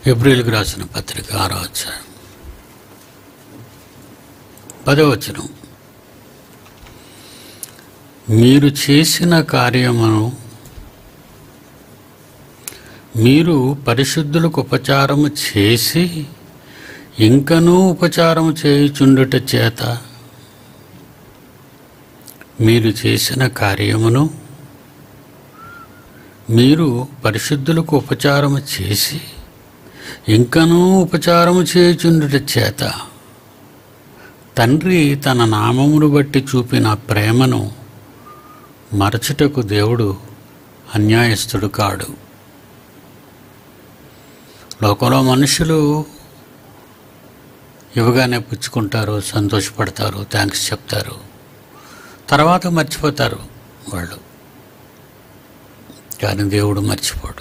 ఏప్రిల్కి రాసిన పత్రిక ఆరో అధ్యాయం పదవచనం మీరు చేసిన కార్యమును మీరు పరిశుద్ధులకు ఉపచారము చేసి ఇంకనూ ఉపచారము చేయుచుండుట చేత మీరు చేసిన కార్యమును మీరు పరిశుద్ధులకు ఉపచారము చేసి ఇంకనూ ఉపచారము చేయుచుండుట చేత తండ్రి తన నామమును బట్టి చూపిన ప్రేమను మరచుటకు దేవుడు అన్యాయస్తుడు కాడు లోకంలో మనుషులు ఇవ్వగానే పుచ్చుకుంటారు సంతోషపడతారు థ్యాంక్స్ చెప్తారు తర్వాత మర్చిపోతారు వాళ్ళు కానీ దేవుడు మర్చిపోడు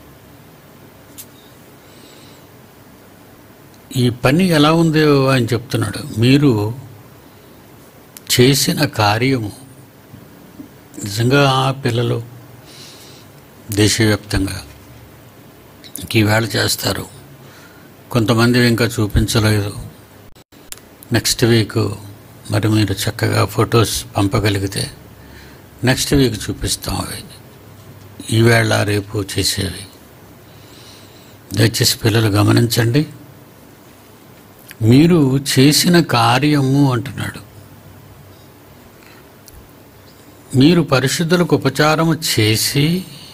ఈ పని ఎలా ఉందో అని చెప్తున్నాడు మీరు చేసిన కార్యము నిజంగా ఆ పిల్లలు దేశవ్యాప్తంగా ఈవేళ చేస్తారు కొంతమంది ఇంకా చూపించలేదు నెక్స్ట్ వీక్ మరి మీరు చక్కగా ఫొటోస్ పంపగలిగితే నెక్స్ట్ వీక్ చూపిస్తాం అవి ఈవేళ రేపు చేసేవి దయచేసి పిల్లలు గమనించండి మీరు చేసిన కార్యము అంటున్నాడు మీరు పరిశుద్ధులకు ఉపచారము చేసి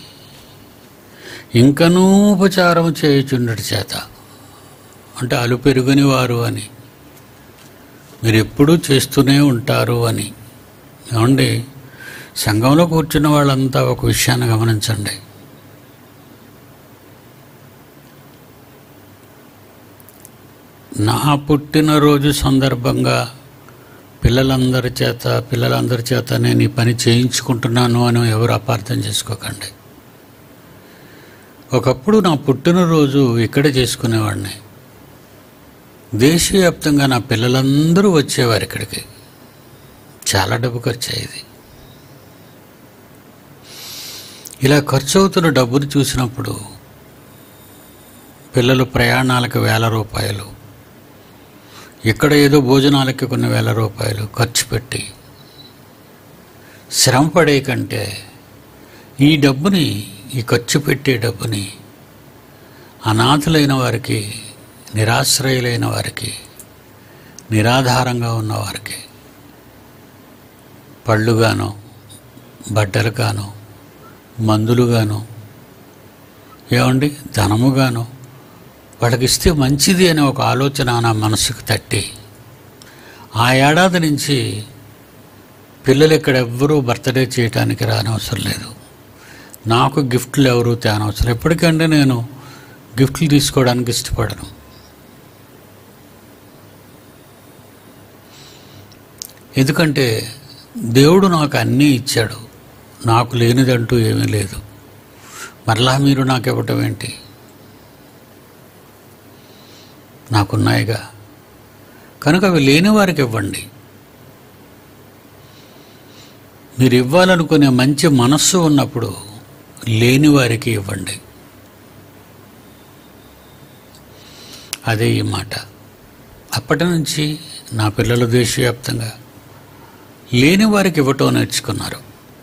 ఇంకనూ ఉపచారము చేయుచుండటి చేత అంటే అలు పెరుగని వారు అని మీరు ఎప్పుడూ చేస్తూనే ఉంటారు అని ఏమండి సంఘంలో కూర్చున్న వాళ్ళంతా ఒక విషయాన్ని గమనించండి నా పుట్టినరోజు సందర్భంగా పిల్లలందరి చేత పిల్లలందరి చేత నేను ఈ పని చేయించుకుంటున్నాను అని ఎవరు అపార్థం చేసుకోకండి ఒకప్పుడు నా పుట్టినరోజు ఇక్కడే చేసుకునేవాడిని దేశవ్యాప్తంగా నా పిల్లలందరూ వచ్చేవారు ఇక్కడికి చాలా డబ్బు ఖర్చు అయ్యేది ఇలా ఖర్చు అవుతున్న డబ్బును చూసినప్పుడు పిల్లలు ప్రయాణాలకు వేల రూపాయలు ఇక్కడ ఏదో భోజనాలకి కొన్ని వేల రూపాయలు ఖర్చు పెట్టి శ్రమ పడే కంటే ఈ డబ్బుని ఈ ఖర్చు పెట్టే డబ్బుని అనాథులైన వారికి నిరాశ్రయులైన వారికి నిరాధారంగా ఉన్న వారికి పళ్ళుగాను బట్టలుగాను మందులుగాను ఏమండి ధనముగాను వాళ్ళకి ఇస్తే మంచిది అనే ఒక ఆలోచన నా మనసుకు తట్టి ఆ ఏడాది నుంచి పిల్లలు ఇక్కడ ఎవ్వరూ బర్త్డే చేయడానికి రానవసరం లేదు నాకు గిఫ్ట్లు ఎవరు తేనవసరం ఎప్పటికంటే నేను గిఫ్ట్లు తీసుకోవడానికి ఇష్టపడను ఎందుకంటే దేవుడు నాకు అన్నీ ఇచ్చాడు నాకు లేనిదంటూ ఏమీ లేదు మరలా మీరు నాకు ఇవ్వటం ఏంటి నాకున్నాయిగా కనుక అవి లేని వారికి ఇవ్వండి మీరు ఇవ్వాలనుకునే మంచి మనస్సు ఉన్నప్పుడు లేని వారికి ఇవ్వండి అదే ఈ మాట అప్పటి నుంచి నా పిల్లలు దేశవ్యాప్తంగా లేని వారికి ఇవ్వటం నేర్చుకున్నారు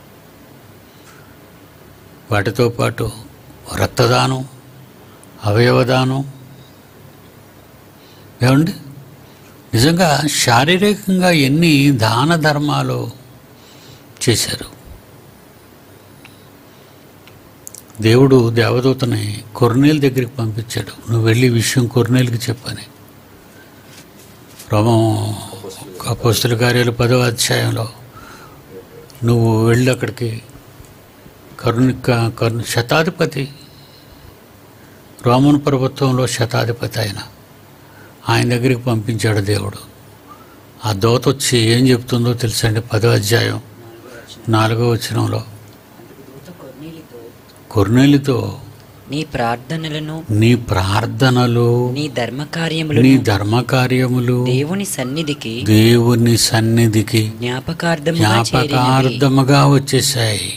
వాటితో పాటు రక్తదానం అవయవదానం ఏమండి నిజంగా శారీరకంగా ఎన్ని దాన ధర్మాలు చేశారు దేవుడు దేవదూతని కొర్నేలు దగ్గరికి పంపించాడు నువ్వు వెళ్ళి ఈ విషయం కొర్నేలుకి చెప్పని రోమం అపోస్తుల కార్యాలు పదవ అధ్యాయంలో నువ్వు వెళ్ళి అక్కడికి కరుణ కరుణ శతాధిపతి రోమన్ ప్రభుత్వంలో శతాధిపతి ఆయన ఆయన దగ్గరికి పంపించాడు దేవుడు ఆ దోత వచ్చి ఏం చెప్తుందో తెలుసండి పదో అధ్యాయం నాలుగో వచనంలో దూత కొర్నేలితో కొర్నేలితో నీ ప్రార్థనలను నీ ప్రార్థనలు నీ ధర్మ నీ కార్యములను ధర్మకార్యములు దేవుని సన్నిధికి దేవుని సన్నిధికి జ్ఞాపకార్థముగా చేరినవి జ్ఞాపకార్థముగా వచ్చేసాయి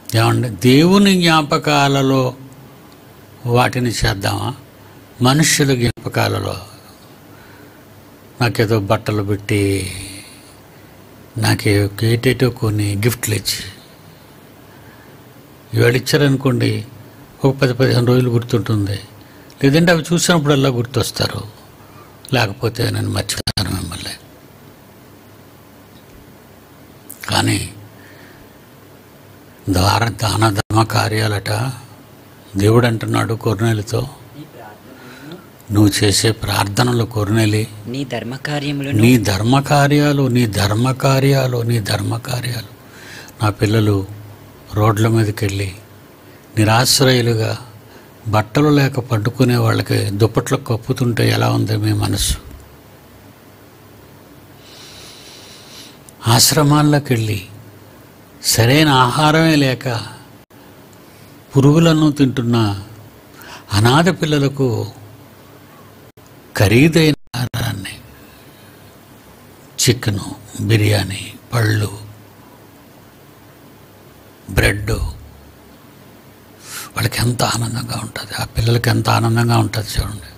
ఏమండి దేవుని జ్ఞాపకాలలో వాటిని చేద్దామా మనుషుల జ్ఞాపకాలలో నాకేదో బట్టలు పెట్టి నాకు ఏటేటో కొన్ని గిఫ్ట్లు ఇచ్చి ఇవాళ ఇచ్చారనుకోండి ఒక పది పదిహేను రోజులు గుర్తుంటుంది లేదంటే అవి చూసినప్పుడల్లా గుర్తొస్తారు లేకపోతే నేను మర్చిపోతాను మిమ్మల్ని కానీ దార దాన ధర్మ కార్యాలట దేవుడు అంటున్నాడు కొర్నేలితో నీ ప్రార్థనలను నువ్వు చేసే ప్రార్థనలు కొర్నేలి నీ ధర్మ కార్యములను నీ ధర్మకార్యాలు నీ ధర్మకార్యాలు నీ ధర్మకార్యాలు నా పిల్లలు రోడ్ల మీదకి వెళ్ళి నిరాశ్రయులుగా బట్టలు లేక పట్టుకునే వాళ్ళకి దుప్పట్లు కప్పుతుంటే ఎలా ఉంది మీ మనసు ఆశ్రమాల్లోకి వెళ్ళి సరైన ఆహారమే లేక పురుగులను తింటున్న అనాథ పిల్లలకు ఖరీదైన ఆహారాన్ని చికెను బిర్యానీ పళ్ళు బ్రెడ్ వాళ్ళకి ఎంత ఆనందంగా ఉంటుంది ఆ పిల్లలకి ఎంత ఆనందంగా ఉంటుంది చూడండి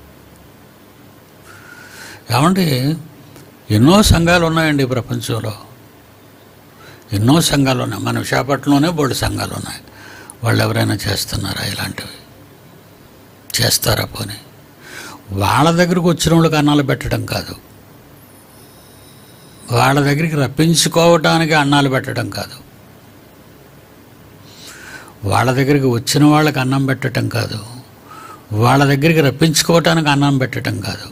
ఏమండి ఎన్నో సంఘాలు ఉన్నాయండి ఈ ప్రపంచంలో ఎన్నో సంఘాలు ఉన్నాయి మన విశాఖపట్నంలోనే బోర్డు సంఘాలు ఉన్నాయి వాళ్ళు ఎవరైనా చేస్తున్నారా ఇలాంటివి చేస్తారా పోనీ వాళ్ళ దగ్గరకు వచ్చిన వాళ్ళకి అన్నాలు పెట్టడం కాదు వాళ్ళ దగ్గరికి రప్పించుకోవటానికి అన్నాలు పెట్టడం కాదు వాళ్ళ దగ్గరికి వచ్చిన వాళ్ళకి అన్నం పెట్టడం కాదు వాళ్ళ దగ్గరికి రప్పించుకోవటానికి అన్నం పెట్టడం కాదు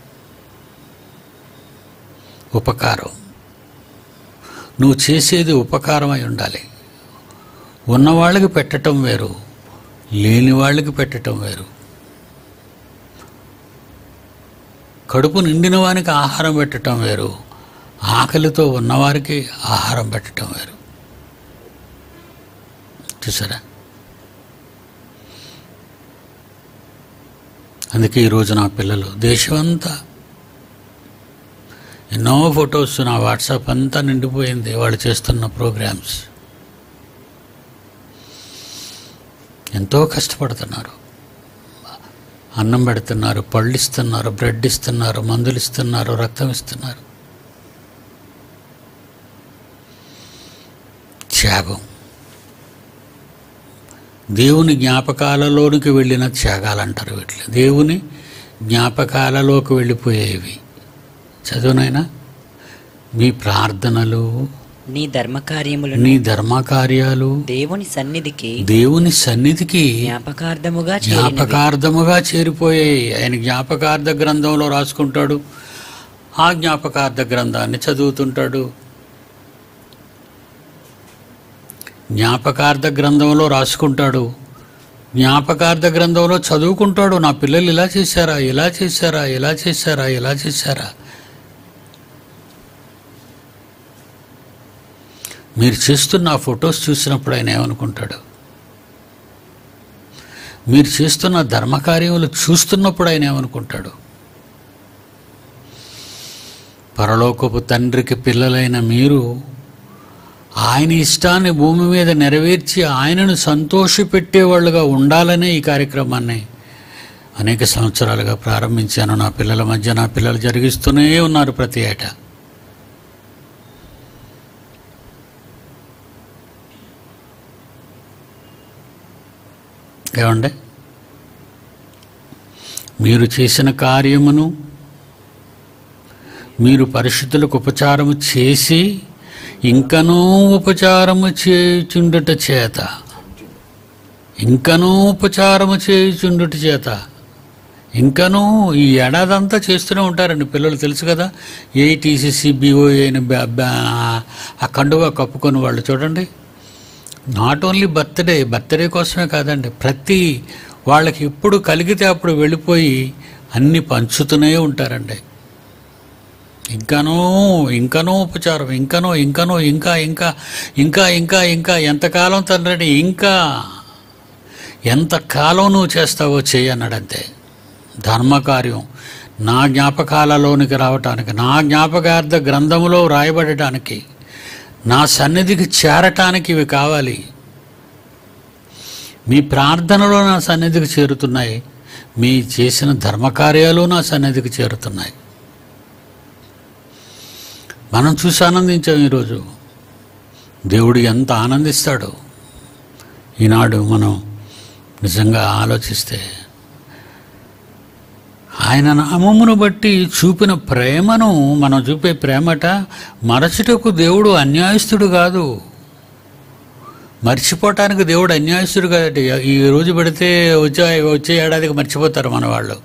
ఉపకారం నువ్వు చేసేది ఉపకారం అయి ఉండాలి ఉన్నవాళ్ళకి పెట్టటం వేరు లేని వాళ్ళకి పెట్టటం వేరు కడుపు నిండిన వానికి ఆహారం పెట్టటం వేరు ఆకలితో ఉన్నవారికి ఆహారం పెట్టటం వేరు చూసారా అందుకే ఈరోజు నా పిల్లలు దేశమంతా ఎన్నో ఫొటోస్ నా వాట్సాప్ అంతా నిండిపోయింది వాళ్ళు చేస్తున్న ప్రోగ్రామ్స్ ఎంతో కష్టపడుతున్నారు అన్నం పెడుతున్నారు పళ్ళు ఇస్తున్నారు బ్రెడ్ ఇస్తున్నారు మందులు ఇస్తున్నారు రక్తం ఇస్తున్నారు త్యాగం దేవుని జ్ఞాపకాలలోనికి వెళ్ళిన త్యాగాలు అంటారు వీటిని దేవుని జ్ఞాపకాలలోకి వెళ్ళిపోయేవి చదువునైనా మీ ప్రార్థనలు నీ ధర్మ కార్యములను నీ ధర్మకార్యాలు దేవుని సన్నిధికి దేవుని సన్నిధికి జ్ఞాపకార్థముగా చేరినవి జ్ఞాపకార్థముగా చేరిపోయాయి ఆయన జ్ఞాపకార్థ గ్రంథంలో రాసుకుంటాడు ఆ జ్ఞాపకార్థ గ్రంథాన్ని చదువుతుంటాడు జ్ఞాపకార్థ గ్రంథంలో రాసుకుంటాడు జ్ఞాపకార్థ గ్రంథంలో చదువుకుంటాడు నా పిల్లలు ఇలా చేశారా ఇలా చేశారా ఇలా చేశారా ఇలా చేశారా మీరు చేస్తున్న ఆ ఫొటోస్ చూసినప్పుడు ఆయన ఏమనుకుంటాడు మీరు చేస్తున్న ధర్మకార్యములు చూస్తున్నప్పుడు ఆయన ఏమనుకుంటాడు పరలోకపు తండ్రికి పిల్లలైన మీరు ఆయన ఇష్టాన్ని భూమి మీద నెరవేర్చి ఆయనను సంతోషపెట్టేవాళ్ళుగా ఉండాలనే ఈ కార్యక్రమాన్ని అనేక సంవత్సరాలుగా ప్రారంభించాను నా పిల్లల మధ్య నా పిల్లలు జరిగిస్తూనే ఉన్నారు ప్రతి ఏటా ఏమండి మీరు చేసిన కార్యమును మీరు పరిశుద్ధులకు ఉపచారము చేసి ఇంకనూ ఉపచారము చేయుచుండుట చేత ఇంకనూ ఉపచారము చేయుచుండుట చేత ఇంకనూ ఈ ఏడాదంతా చేస్తూనే ఉంటారండి పిల్లలు తెలుసు కదా ఏటీసీసీ బీఓఏ అని బ్యా- బ్యా- ఆ కండువా కప్పుకొని వాళ్ళు చూడండి నాట్ ఓన్లీ బర్త్డే బర్త్డే కోసమే కాదండి ప్రతి వాళ్ళకి ఎప్పుడు కలిగితే అప్పుడు వెళ్ళిపోయి అన్ని పంచుతూనే ఉంటారండి ఇంకానో ఇంకనో ఉపచారం ఇంకనో ఇంకనో ఇంకా ఇంకా ఇంకా ఇంకా ఇంకా ఎంతకాలం తండ్రి ఇంకా ఎంతకాలం నువ్వు చేస్తావో చెయ్యి అన్నాడంతే ధర్మకార్యం నా జ్ఞాపకాలలోనికి రావటానికి నా జ్ఞాపకార్థ గ్రంథములో రాయబడటానికి నా సన్నిధికి చేరటానికి ఇవి కావాలి మీ ప్రార్థనలో నా సన్నిధికి చేరుతున్నాయి మీ చేసిన ధర్మకార్యాలు నా సన్నిధికి చేరుతున్నాయి మనం చూసి ఆనందించాం ఈరోజు దేవుడు ఎంత ఆనందిస్తాడో ఈనాడు మనం నిజంగా ఆలోచిస్తే ఆయన నామమును బట్టి చూపిన ప్రేమను మనం చూపే ప్రేమట మరచుటకు దేవుడు అన్యాయస్తుడు కాదు మర్చిపోవటానికి దేవుడు అన్యాయస్తుడు కాదట ఈ రోజు పెడితే వచ్చే వచ్చే ఏడాదికి మర్చిపోతారు మన వాళ్ళు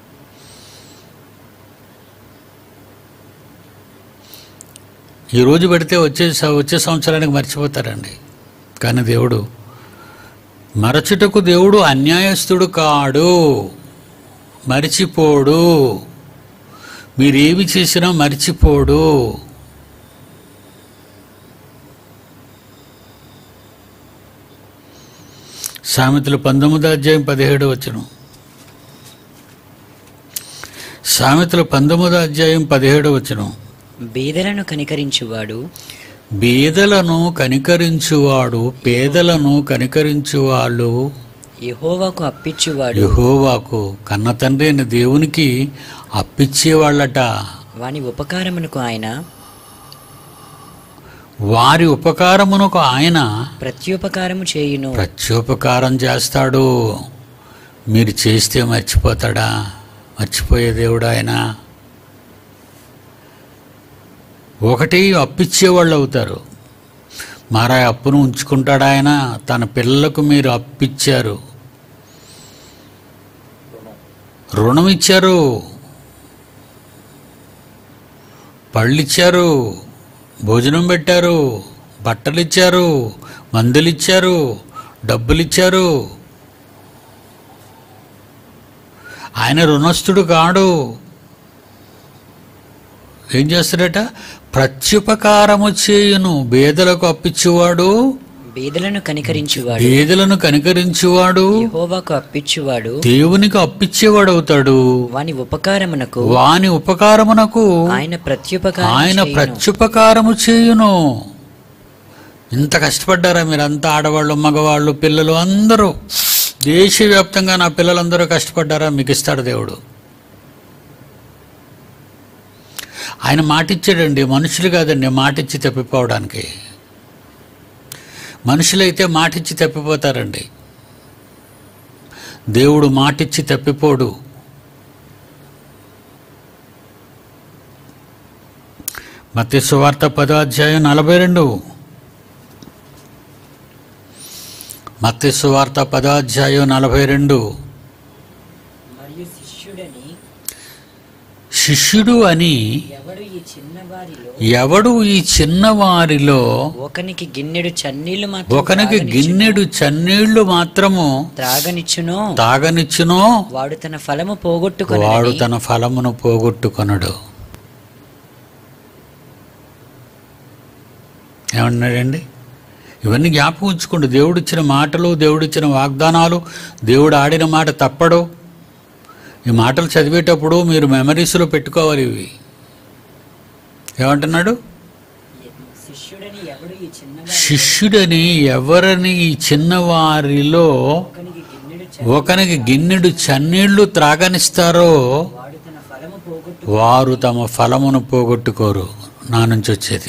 ఈ రోజు పెడితే వచ్చే స- వచ్చే సంవత్సరానికి మర్చిపోతారండి కానీ దేవుడు మరచుటకు దేవుడు అన్యాయస్తుడు కాడు మరిచిపోడు మీరేమి చేసినా మరిచిపోడు సామెతలు పంతొమ్మిదో అధ్యాయం పదిహేడు వచ్చును సామెతలు పంతొమ్మిదో అధ్యాయం పదిహేడు వచ్చును బీదలను కనికరించువాడు బీదలను కనికరించువాడు పేదలను కనికరించువాళ్ళు యెహోవాకు అప్పిచ్చువాడు యెహోవాకు కన్న తండ్రి అయిన దేవునికి అప్పిచ్చేవాళ్ళట వాని ఉపకారమునకు ఆయన వారి ఉపకారమునకు ఆయన ప్రత్యుపకారము చేయును ప్రత్యుపకారం చేస్తాడు మీరు చేస్తే మర్చిపోతాడా మర్చిపోయే దేవుడు ఆయన ఒకటి అప్పిచ్చేవాళ్ళు అవుతారు మారా అప్పును ఉంచుకుంటాడు ఆయన తన పిల్లలకు మీరు అప్పిచ్చారు రుణం ఇచ్చారు పళ్ళు ఇచ్చారు భోజనం పెట్టారు బట్టలు ఇచ్చారు మందులు ఇచ్చారు డబ్బులు ఇచ్చారు ఆయన రుణస్థుడు కాడు ఏం చేస్తాడట ప్రత్యుపకారము చేయును బేదలకు అప్పిచ్చువాడు బీదలను కనికరించువాడు బేదలను కనికరించువాడు యెహోవాకు అప్పిచ్చువాడు దేవునికి అప్పిచ్చేవాడు అవుతాడు వాని ఉపకారమునకు వాని ఉపకారమునకు ఆయన ప్రత్యుపకారం ఆయన చేయును. ప్రత్యుపకారము చేయును ఇంత కష్టపడ్డారా మీరంతా ఆడవాళ్ళు మగవాళ్ళు పిల్లలు అందరూ దేశవ్యాప్తంగా నా పిల్లలందరూ కష్టపడ్డారా మీకు ఇస్తాడు దేవుడు ఆయన మాటిచ్చాడండి మనుషులు కాదండి మాటిచ్చి తప్పిపోవడానికి మనుషులైతే మాటిచ్చి తప్పిపోతారండి దేవుడు మాటిచ్చి తప్పిపోడు మత్తి సువార్త పదో అధ్యాయం నలభై రెండు మత్తి సువార్త పదో అధ్యాయం నలభై రెండు మరియు శిష్యుడని శిష్యుడు అని ఎవడు ఈ చిన్నవారిలో ఎవడు ఈ చిన్నవారిలో ఒకనికి గిన్నెడు చన్నీళ్లు మాత్రం ఒకనికి త్రాగనిచ్చునో- గిన్నెడు చన్నీళ్లు మాత్రము త్రాగనిచ్చునో తాగనిచ్చునో వాడు తన ఫలము పోగొట్టుకొని వాడు తన ఫలమును పోగొట్టుకొనడు ఏమన్నాడండి ఇవన్నీ జ్ఞాపకం ఉంచుకోండి దేవుడిచ్చిన మాటలు దేవుడిచ్చిన వాగ్దానాలు దేవుడు ఆడిన మాట తప్పడు ఈ మాటలు చదివేటప్పుడు మీరు మెమరీస్లో పెట్టుకోవాలి ఇవి ఏమంటున్నాడు శిష్యుడని ఎవడు ఈ చిన్న శిష్యుడని ఎవరని ఈ చిన్నవారిలో ఒకనికి గిన్నెడు ఒకనికి గిన్నెడు చన్నీళ్లు త్రాగనిస్తారో వాడు తన ఫలము పోగొట్టు వారు తమ ఫలమును పోగొట్టుకోరు నా నుంచి వచ్చేది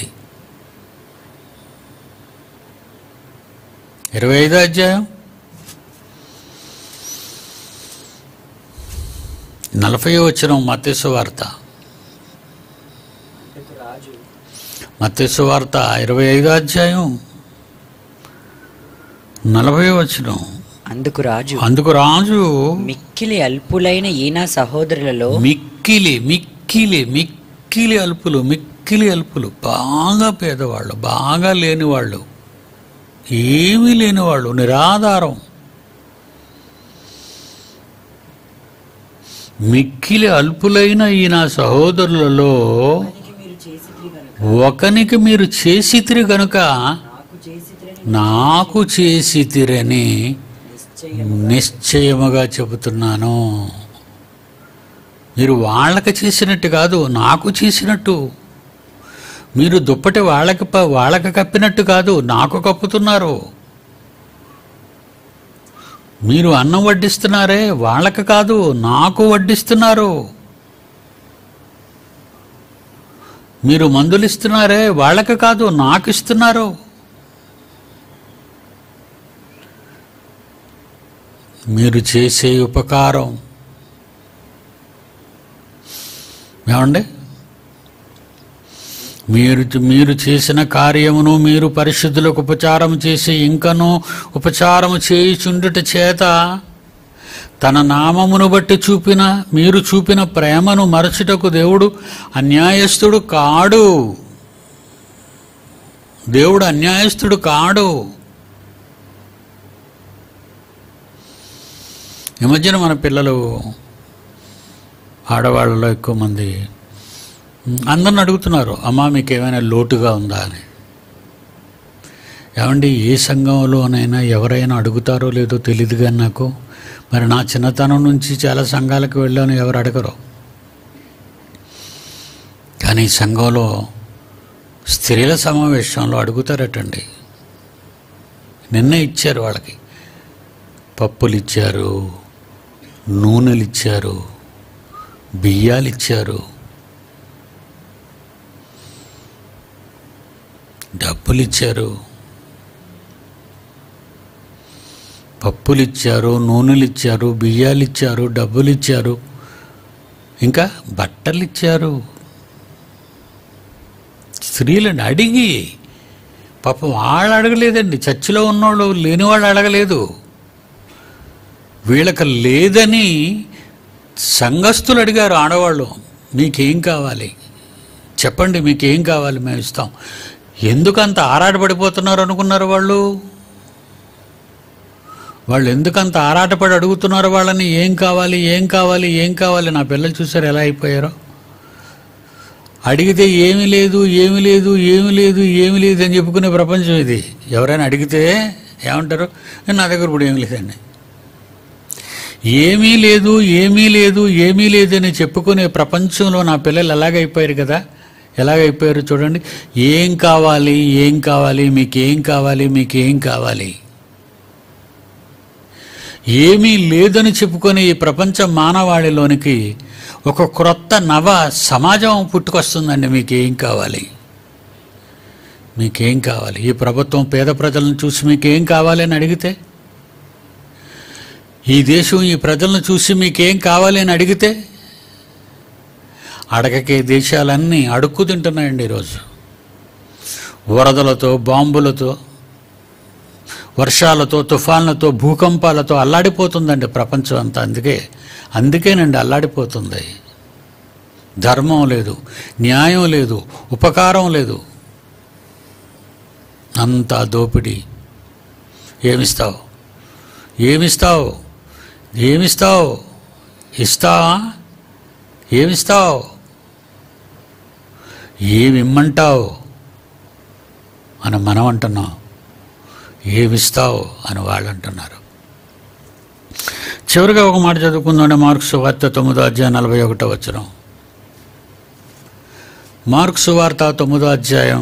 ఇరవై ఐదో అధ్యాయం నలభై వచ్చిన మత్స్సు వార్త రాజు మత్స్సు వార్త ఇరవై ఐదో అధ్యాయం నలభై వచ్చిన అందుకు రాజు అందుకు రాజు మిక్కిలి అల్పులైన ఈనా సహోదరులలో మిక్కిలి మిక్కిలి మిక్కిలి అల్పులు మిక్కిలి అల్పులు బాగా పేదవాళ్ళు బాగా లేనివాళ్ళు ఏమీ లేనివాళ్ళు నిరాధారం మిక్కిలి అల్పులైన ఈ నా సహోదరులలో ఒకనికి మీరు చేసితిరి గనుక నాకు చేసి నాకు చేసితిరని నిశ్చయముగా చెబుతున్నాను మీరు వాళ్ళకి చేసినట్టు కాదు నాకు చేసినట్టు మీరు దుప్పటి వాళ్ళకి ప- వాళ్ళకి కప్పినట్టు కాదు నాకు కప్పుతున్నారు మీరు అన్నం వడ్డిస్తున్నారే వాళ్ళకి కాదు నాకు వడ్డిస్తున్నారు మీరు మందులు ఇస్తున్నారే వాళ్ళకి కాదు నాకు ఇస్తున్నారు మీరు చేసే ఉపకారం ఏమండి మీరు మీరు చేసిన కార్యమును మీరు పరిశుద్ధులకు ఉపచారం చేసి ఇంకను ఉపచారం చేయుచుండుట చేత తన నామమును బట్టి చూపిన మీరు చూపిన ప్రేమను మరచుటకు దేవుడు అన్యాయస్తుడు కాడు దేవుడు అన్యాయస్తుడు కాడు ఈ మధ్యన మన పిల్లలు ఆడవాళ్ళలో ఎక్కువ మంది అందరిని అడుగుతున్నారు అమ్మా మీకు ఏమైనా లోటుగా ఉందా అని ఏమండి ఏ సంఘంలోనైనా ఎవరైనా అడుగుతారో లేదో తెలియదు కానీ నాకు మరి నా చిన్నతనం నుంచి చాలా సంఘాలకు వెళ్ళాను ఎవరు అడగరు కానీ ఈ సంఘంలో స్త్రీల సమావేశంలో అడుగుతారటండి నిన్న ఇచ్చారు వాళ్ళకి పప్పులు ఇచ్చారు నూనెలు ఇచ్చారు బియ్యాలు ఇచ్చారు డబ్బులు ఇచ్చారు పప్పులు ఇచ్చారు నూనెలు ఇచ్చారు బియ్యాలు ఇచ్చారు డబ్బులు ఇచ్చారు ఇంకా బట్టలు ఇచ్చారు స్త్రీలను అడిగి పాపం వాళ్ళు అడగలేదండి చర్చిలో ఉన్నోళ్ళు లేని వాళ్ళు అడగలేదు వీళ్ళకి లేదని సంఘస్థులు అడిగారు ఆడవాళ్ళు మీకేం కావాలి చెప్పండి మీకేం కావాలి మేము ఇస్తాం ఎందుకు అంత ఆరాటపడిపోతున్నారు అనుకున్నారు వాళ్ళు వాళ్ళు ఎందుకంత ఆరాటపడి అడుగుతున్నారు వాళ్ళని ఏం కావాలి ఏం కావాలి ఏం కావాలి నా పిల్లలు చూసారు ఎలా అయిపోయారో అడిగితే ఏమీ లేదు ఏమీ లేదు ఏమీ లేదు ఏమీ లేదు అని చెప్పుకునే ప్రపంచం ఇది ఎవరైనా అడిగితే ఏమంటారు నా దగ్గర ఇప్పుడు ఏమీ లేదండి ఏమీ లేదు ఏమీ లేదు ఏమీ లేదని చెప్పుకునే ప్రపంచంలో నా పిల్లలు ఎలాగైపోయారు కదా ఎలాగైపోయారు చూడండి ఏం కావాలి ఏం కావాలి మీకేం కావాలి మీకేం కావాలి ఏమీ లేదని చెప్పుకొని ఈ ప్రపంచ మానవాళిలోనికి ఒక క్రొత్త నవ సమాజం పుట్టుకొస్తుందండి మీకేం కావాలి మీకేం కావాలి ఈ ప్రభుత్వం పేద ప్రజలను చూసి మీకేం కావాలి అని అడిగితే ఈ దేశం ఈ ప్రజలను చూసి మీకేం కావాలి అని అడిగితే అడగకే దేశాలన్నీ అడుక్కు తింటున్నాయండి ఈరోజు వరదలతో బాంబులతో వర్షాలతో తుఫాన్లతో భూకంపాలతో అల్లాడిపోతుందండి ప్రపంచం అంతా అందుకే అందుకేనండి అల్లాడిపోతుంది ధర్మం లేదు న్యాయం లేదు ఉపకారం లేదు అంతా దోపిడీ ఏమిస్తావు ఏమిస్తావు ఏమిస్తావు ఇస్తావా ఏమిస్తావు ఏమిమ్మంటావు అని మనం అంటున్నాం ఏమిస్తావు అని వాళ్ళు అంటున్నారు చివరిగా ఒక మాట చదువుకుందండి మార్క్స్ వార్త తొమ్మిదో అధ్యాయం నలభై ఒకటో వచ్చిన మార్క్స్ వార్త తొమ్మిదో అధ్యాయం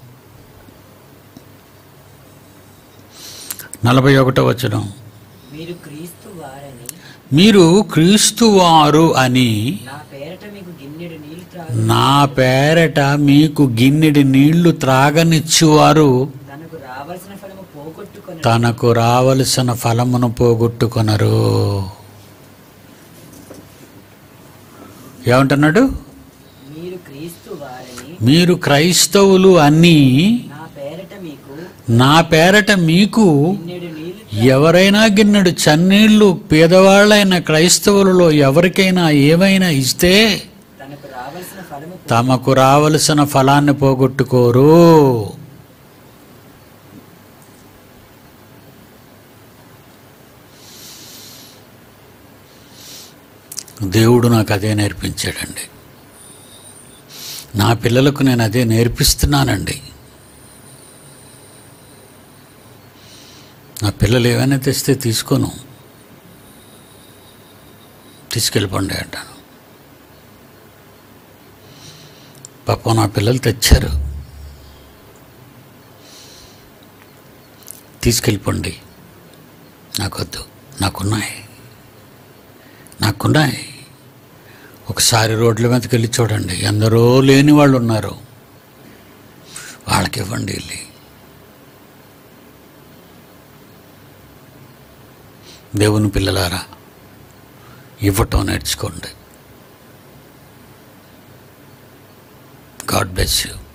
నలభై ఒకటో వచనం మీరు క్రీస్తు వారని మీరు క్రీస్తువారు అని నా పేరట మీకు గిన్నెడు నీళ్లు త్రాగు నా పేరట మీకు గిన్నెడి నీళ్లు త్రాగనిచ్చువారు తనకు రావాల్సిన ఫలము పోగొట్టుకొని తనకు రావలసిన ఫలమును పోగొట్టుకొనరు ఏమంటున్నాడు మీరు క్రీస్తు వారని మీరు క్రైస్తవులు అని నా పేరట మీకు నా పేరట మీకు గిన్నెడు నీళ్లు ఎవరైనా గిన్నెడు చన్నీళ్లు పేదవాళ్ళైన క్రైస్తవులలో ఎవరికైనా ఏమైనా ఇస్తే తనకు రావాల్సిన ఫలము పో- తమకు రావలసిన ఫలాన్ని పోగొట్టుకోరు దేవుడు నాకు అదే నేర్పించాడండి నా పిల్లలకు నేను అదే నేర్పిస్తున్నానండి నా పిల్లలు ఏమైనా తెస్తే తీసుకోను తీసుకెళ్ళిపోండి అంటాను పాపం నా పిల్లలు తెచ్చారు తీసుకెళ్ళిపోండి నాకొద్దు నాకున్నాయి నాకున్నాయి ఒకసారి రోడ్ల మీదకి వెళ్ళి చూడండి ఎందరో లేని వాళ్ళు ఉన్నారు వాళ్ళకి ఇవ్వండి వెళ్ళి దేవుని పిల్లలారా ఇవ్వటం నేర్చుకోండి గాడ్ బ్లెస్ యూ